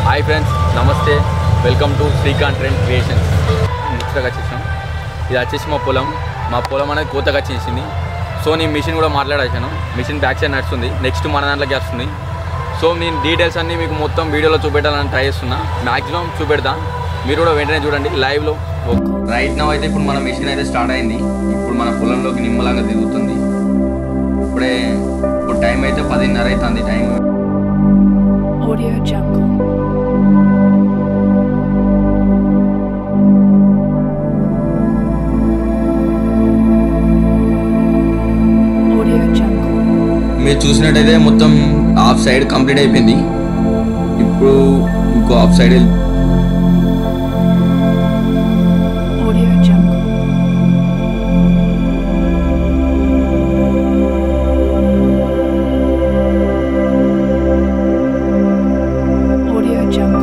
Hi friends నమస్తే welcome to Srikanth Trend Creations ముచ్చటగా వచ్చేసాం ఇది వచ్చేసి మా పొలం మా పొలం అనేది కోతగా వచ్చేసింది సో నేను మిషన్ కూడా మాట్లాడేసాను మిషన్ బ్యాక్ సైడ్ నడుస్తుంది నెక్స్ట్ మన దాంట్లోకి వస్తుంది సో నేను డీటెయిల్స్ అన్నీ మీకు మొత్తం వీడియోలో చూపెట్టాలని ట్రై చేస్తున్నా మ్యాక్సిమం చూపెడతా మీరు కూడా వెంటనే చూడండి లైవ్లో రైట్ నో అయితే ఇప్పుడు మన మిషన్ అయితే స్టార్ట్ అయింది ఇప్పుడు మన పొలంలోకి నిమ్మలంగా దిగుతుంది ఇప్పుడే ఇప్పుడు టైం అయితే పదిన్నర అవుతుంది time Audio Jungle. Audio Jungle. మీరు చూసినట్టయితే మొత్తం హాఫ్ సైడ్ కంప్లీట్ అయిపోయింది ఇప్పుడు ఇంకో half side Audio Jungle. Audio Jungle.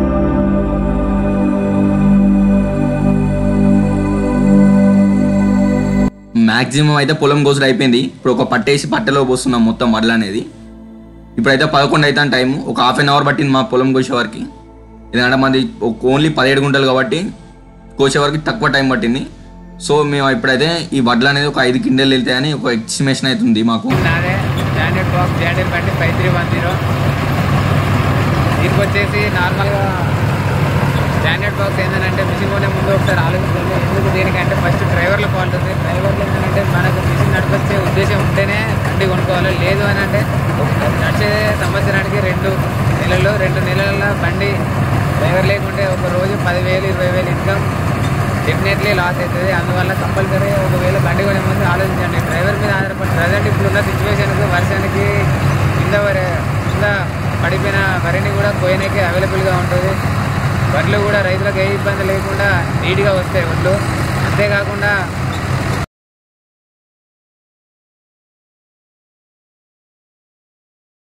Maximum అయితే పొలం కోసుడు అయిపోయింది ఇప్పుడు ఒక పట్టేసి పట్టలో పోస్తున్నాం మొత్తం వడ్లు అనేది ఇప్పుడైతే పదకొండు అవుతాను టైం ఒక హాఫ్ అన్ అవర్ పట్టింది మా పొలం కోసే వరకు ఎందుకంటే మాది ఓన్లీ పదిహేడు గుంటలు కాబట్టి కోసే వరకు తక్కువ టైం పట్టింది సో మేము ఇప్పుడైతే ఈ వడ్లు అనేది ఒక ఐదు కిండలు వెళ్తాయని ఒక ఎస్టిమేషన్ అవుతుంది మాకు నాదే స్టాండర్డ్ బాక్స్ జాడెడ్ బండి ఫైవ్ త్రీ వన్ జీరో దీనికి వచ్చేసి నార్మల్గా స్టాండర్డ్ బాక్స్ ఏంటంటే మిషన్ కొనే ముందు ఒకసారి ఆలోచించండి ఎందుకు దీనికంటే ఫస్ట్ డ్రైవర్ల ఫాల్ట్ ఉంది డ్రైవర్లు ఏంటంటే మనకు మిషన్ నడిపొచ్చే ఉద్దేశం ఉంటేనే బండి కొనుక్కోవాలి లేదు అని అంటే నడిచే సంవత్సరానికి రెండు నెలలు రెండు నెలల బండి డ్రైవర్ లేకుంటే ఒక రోజు పదివేలు ఇరవై వేలు ఇన్కమ్ డెఫినెట్లీ లాస్ అవుతుంది అందువల్ల కంపల్సరీ ఒకవేళ బండి కొనే ముందు ఆలోచించండి డ్రైవర్ మీద ఆధారపడి ప్రజెంట్ ఇప్పుడున్న సిచ్యువేషన్కి వర్షానికి కింద వరి కింద పడిపోయిన వరిని కూడా కోయడానికి అవైలబుల్గా ఉంటుంది వడ్లు కూడా రైతులకు ఏ ఇబ్బంది లేకుండా నీట్గా వస్తాయి వడ్లు అంతేకాకుండా